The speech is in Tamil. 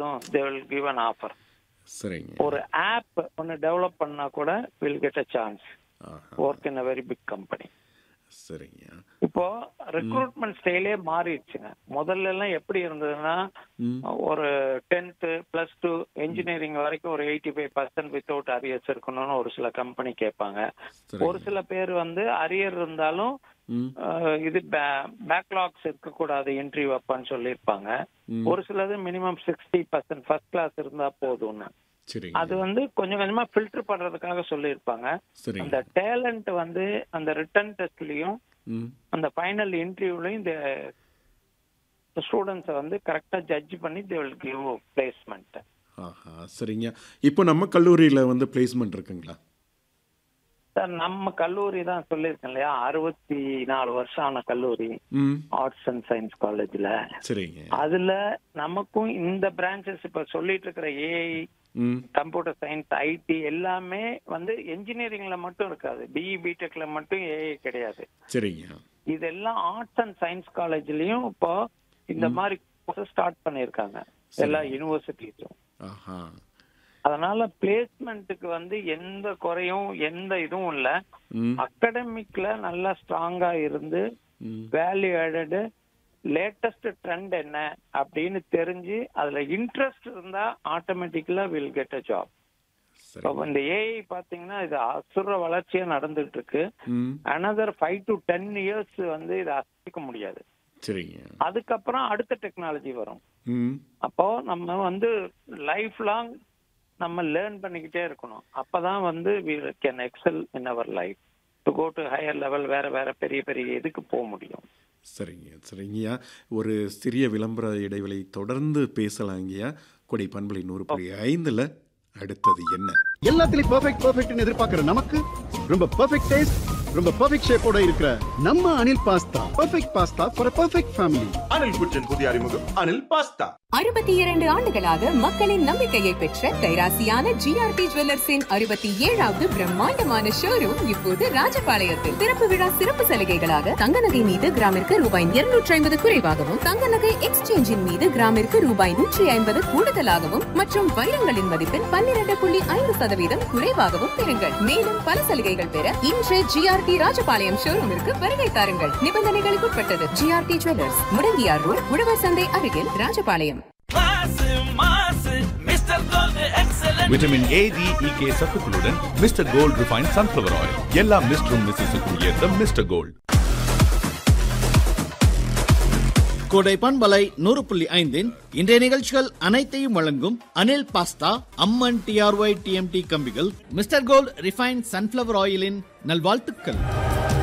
போதும் they will give an offer சரிங்க ஒரு ஆப் ஒன்னு டெவலப் பண்ணா கூட வில் கெட் அ சான்ஸ் ஆஹா work in a very big company சரிங்க இப்போ ரெக்ரூட்மெண்ட் ஸ்டைலே மாறிடுச்சுங்க முதல்ல எல்லாம் எப்படி இருந்ததுன்னா ம் ஒரு டென்த்து பிளஸ் டூ இன்ஜினியரிங் வரைக்கும் ஒரு eighty five percent without arrears இருக்கணும்னு ஒரு சில கம்பெனி கேட்பாங்க சரிங்க. ஒரு சில பேர் வந்து அரியர் இருந்தாலும் ம் அஹ், இது பேக்லாக்ஸ் இருக்கக்கூடாது இன்டர்வியூ அப்பான்னு சொல்லியிருப்பாங்க ம். ஒரு சிலது minimum sixty percent first class இருந்தா போதும்னு சரிங்க அது வந்து கொஞ்சம் கொஞ்சமா ஃபில்டர் பண்றதுக்காக சொல்லியிருப்பாங்க சரிங்க அந்த டேலண்ட் வந்து அந்த ரிட்டன் டெஸ்ட்லயும் ம் அந்த ஃபைனல் இன்டர்வியூலையும் இந்த ஸ்டூடெண்ட்ஸை வந்து கரெக்டா ஜட்ஜ் பண்ணி தே வில் கிவ் பிளேஸ்மெண்ட் ஆஹா சரிங்க இப்போ நம்ம கல்லூரியில் வந்து பிளேஸ்மெண்ட் இருக்குங்களா சார் நம்ம கல்லூரி தான் சொல்லியிருக்கேன் இல்லையா அறுபத்தி நாலு வருஷம் ஆன கல்லூரி ம் ஆர்ட்ஸ் அண்ட் சயின்ஸ் காலேஜ்ல சரிங்க அதுல நமக்கும் இந்த பிரான்ச்சஸ் இப்ப சொல்லிட்டு இருக்கிற ஏஐ ம் கம்ப்யூட்டர் சயின்ஸ் ஐடி எல்லாமே வந்து என்ஜினியரிங்ல மட்டும் இருக்காது பிஇ பிடெக்ல மட்டும் ஏஐ கிடையாது சரிங்க இதெல்லாம் ஆர்ட்ஸ் அண்ட் சயின்ஸ் காலேஜ்லயும் இப்போ இந்த மாதிரி ஸ்டார்ட் பண்ணியிருக்காங்க எல்லா யூனிவர்சிட்டிஸும் ஆஹா அதனால பிளேஸ்மெண்ட்டுக்கு வந்து எந்த குறையும் எந்த இதுவும் இல்ல ம் அகடமிக்ல நல்லா ஸ்ட்ராங்கா இருந்து ம் வேல்யூ ஆடடு லேட்டஸ்ட் ட்ரெண்ட் என்ன அப்படின்னு தெரிஞ்சு அதுல இன்ட்ரெஸ்ட் இருந்தா ஆட்டோமேட்டிக்கலா வில் கெட் அ ஜாப் சரி இப்போ இந்த ஏஐ பாத்தீங்கன்னா இது அசுர வளர்ச்சியா நடந்துட்டு இருக்கு ம் another five to ten years வந்து இதை அசைக்க முடியாது சரிங்க அதுக்கப்புறம் அடுத்த டெக்னாலஜி வரும் ம் அப்போ நம்ம வந்து லைஃப் லாங் நம்ம லேர்ன் பண்ணிக்கிட்டே இருக்கணும் அப்பதான் வந்து we can excel in our life to go to higher level வேற வேற பெரிய பெரிய இதுக்கு போக முடியும் சரிங்க சரிங்கய்யா ஒரு சிறிய விளம்பர இடைவெளி தொடர்ந்து பேசலாங்கய்யா கொடை பண்பலை நூறு புள்ளி ஐந்தில் அடுத்தது என்ன எல்லாத்துலயும் பெர்ஃபெக்ட் பெர்ஃபெக்ட்னு எதிர்பார்க்கிற நமக்கு ரொம்ப பெர்ஃபெக்ட் டேஸ்ட் ரொம்ப பெர்ஃபெக்ட் ஷேப்போட இருக்கிற நம்ம Anil pasta perfect pasta for perfect family Anil kitchen புதிய அறிமுகம் அனில் பாஸ்தா அறுபத்தி இரண்டு ஆண்டுகளாக மக்களின் நம்பிக்கையை பெற்ற கைராசியான ஜிஆர்டி ஜுவல்லர்ஸின் அறுபத்தி ஏழாவது பிரம்மாண்டமான ஷோரூம் இப்போது ராஜபாளையத்தில் திறப்பு விழா சிறப்பு சலுகைகளாக தங்க நகை மீது கிராமிற்கு ரூபாய் இருநூற்றி ஐம்பது குறைவாகவும் தங்க நகை எக்ஸ்சேஞ்சின் மீது கிராமிற்கு ரூபாய் நூற்றி ஐம்பது கூடுதலாகவும் மற்றும் வைரங்களின் மதிப்பில் பன்னிரண்டு புள்ளி ஐந்து சதவீதம் குறைவாகவும் பெறுங்கள் மேலும் பல சலுகைகள் பெற இன்று ஜிஆர்டி ராஜபாளையம் ஷோரூமிற்கு வருகை தாருங்கள் நிபந்தனைகளுக்கு உட்பட்டது ஜிஆர்டி ஜுவல்லர்ஸ் முடங்கியார் ரோட் உழவர் சந்தை அருகில் Rajapalayam vitamin A D E K சத்துக்களுடன் mister gold refine sunflower oil எல்லா மிஸ்டரும் மிஸ்ஸஸுக்கும் ஏற்ற மிஸ்டர் கோல்ட் கோடை பண்பலை நூறு புள்ளி ஐந்தின் இன்றைய நிகழ்ச்சிகள் அனைத்தையும் வழங்கும் Anil pasta Amman TRY TMT கம்பிகள் மிஸ்டர் கோல்ட் ரிஃபைன் சன்ஃபிளவர் ஆயிலின் நல்வாழ்த்துக்கள்